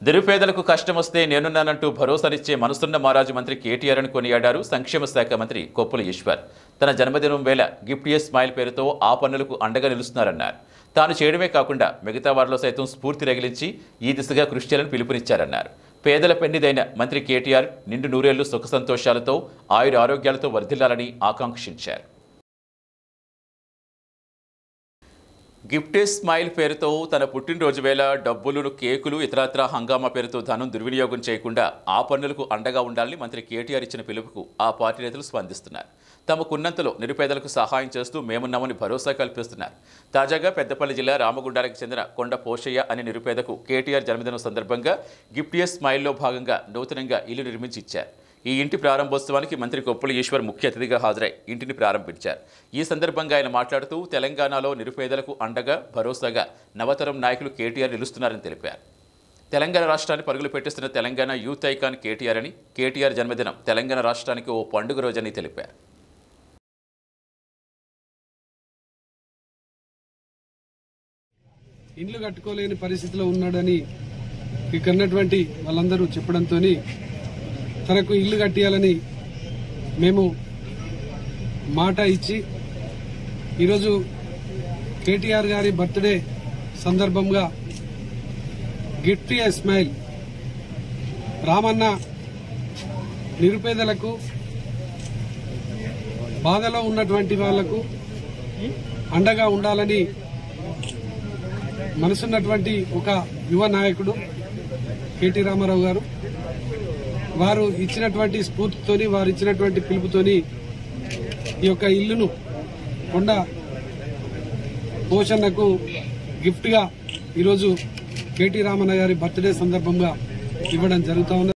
నిరుపేదలకు కష్టం వస్తే నేనున్నానంటూ భరోసానిచ్చే మనసున్న మహారాజు మంత్రి కేటీఆర్ అని కొనియాడారు సంక్షేమ శాఖ మంత్రి కొప్పుల ఈశ్వర్ తన జన్మదినం వేళ గిఫ్ట్ ఏ స్మైల్ పేరుతో ఆ పన్నులకు అండగా నిలుస్తున్నారన్నారు తాను చేయడమే కాకుండా మిగతా వారిలో సైతం స్ఫూర్తి రగిలించి ఈ దిశగా కృషి చేయాలని పిలుపునిచ్చారన్నారు పేదల పెన్నిదైన మంత్రి కేటీఆర్ నిండు నూరేళ్లు సుఖ సంతోషాలతో ఆయుర ఆరోగ్యాలతో వర్ధిల్లాలని ఆకాంక్షించారు గిఫ్ట్ ఏ స్మైల్ పేరుతో తన పుట్టినరోజు వేళ డబ్బులను కేకులు ఇతరత్ర హంగామా పేరుతో ధనం దుర్వినియోగం చేయకుండా ఆ పన్నులకు అండగా ఉండాలని మంత్రి కేటీఆర్ ఇచ్చిన పిలుపుకు ఆ పార్టీ నేతలు స్పందిస్తున్నారు తమకున్నంతలో నిరుపేదలకు సహాయం చేస్తూ మేమున్నామని భరోసా కల్పిస్తున్నారు తాజాగా పెద్దపల్లి జిల్లా రామగుండానికి చెందిన కొండ పోషయ్య అనే నిరుపేదకు కేటీఆర్ జన్మదినం సందర్భంగా గిఫ్ట్ ఏ స్మైల్లో భాగంగా నూతనంగా ఇల్లు నిర్మించి ఇచ్చారు ఈ ఇంటి ప్రారంభోత్సవానికి మంత్రి కొప్పుల ఈశ్వర్ ముఖ్య అతిథిగా హాజరై ఇంటిని ప్రారంభించారు ఈ సందర్భంగా ఆయన మాట్లాడుతూ తెలంగాణలో నిరుపేదలకు అండగా భరోసాగా నవతరం నాయకులు కేటీఆర్ నిలుస్తున్నారని తెలిపారు తెలంగాణ రాష్ట్రాన్ని పరుగులు పెట్టిస్తున్న తెలంగాణ యూత్ ఐకాన్ కేటీఆర్ అని కేటీఆర్ జన్మదినం తెలంగాణ రాష్ట్రానికి ఓ పండుగ రోజని తెలిపారు ఇండ్లు కట్టుకోలేని పరిస్థితిలో ఉన్నాడని ఇక్కడ ఉన్నటువంటి వాళ్ళందరూ చెప్పడంతో తనకు ఇల్లు కట్టియాలని మేము మాట ఇచ్చి ఈరోజు కేటీఆర్ గారి బర్త్డే సందర్భంగా గిఫ్ట్ ఏ స్మైల్ రామన్న నిరుపేదలకు బాధలో ఉన్నటువంటి వాళ్లకు అండగా ఉండాలని మనసున్నటువంటి ఒక యువ నాయకుడు కేటీ రామారావు గారు వారు ఇచ్చినటువంటి స్ఫూర్తితోని వారు ఇచ్చినటువంటి పిలుపుతోని ఈ యొక్క ఇల్లును కొండ పోషణకు గిఫ్ట్ గా ఈరోజు కేటీ రామన్న గారి బర్త్డే సందర్భంగా ఇవ్వడం జరుగుతా ఉన్నది